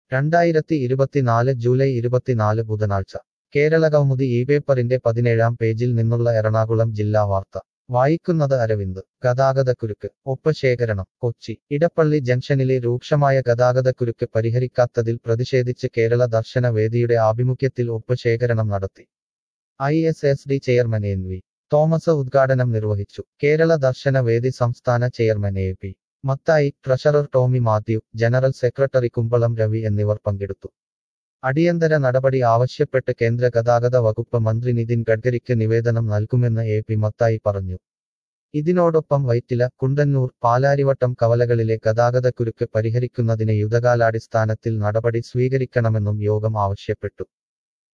രണ്ടായിരത്തി ഇരുപത്തിനാല് ജൂലൈ ഇരുപത്തിനാല് ബുധനാഴ്ച കേരള കൗമുദി ഈ പേപ്പറിന്റെ പതിനേഴാം പേജിൽ നിന്നുള്ള എറണാകുളം ജില്ലാ വാർത്ത വായിക്കുന്നത് അരവിന്ദ് ഗതാഗതക്കുരുക്ക് ഒപ്പ് ശേഖരണം കൊച്ചി ഇടപ്പള്ളി ജംഗ്ഷനിലെ രൂക്ഷമായ ഗതാഗതക്കുരുക്ക് പരിഹരിക്കാത്തതിൽ പ്രതിഷേധിച്ച് കേരള ദർശന വേദിയുടെ ആഭിമുഖ്യത്തിൽ ഒപ്പ് ശേഖരണം നടത്തി I S S D chairman N V Thomas ഉദ്ഘാടനം നിർവഹിച്ചു കേരള ദർശന വേദി സംസ്ഥാന chairman A P Mathai treasurer Tomy Mathew general secretary Kumbalam Ravi എന്നിവർ പങ്കെടുത്തു അടിയന്തര നടപടി ആവശ്യപ്പെട്ട് കേന്ദ്ര ഗതാഗത വകുപ്പ് മന്ത്രി നിതിൻ ഗഡ്കരിക്ക് നിവേദനം നൽകുമെന്ന് എ പി മത്തായി പറഞ്ഞു ഇതിനോടൊപ്പം വൈറ്റില കുണ്ടന്നൂർ പാലാരിവട്ടം കവലകളിലെ ഗതാഗതക്കുരുക്ക് പരിഹരിക്കുന്നതിന് യുദ്ധകാലാടിസ്ഥാനത്തിൽ നടപടി സ്വീകരിക്കണമെന്നും യോഗം ആവശ്യപ്പെട്ടു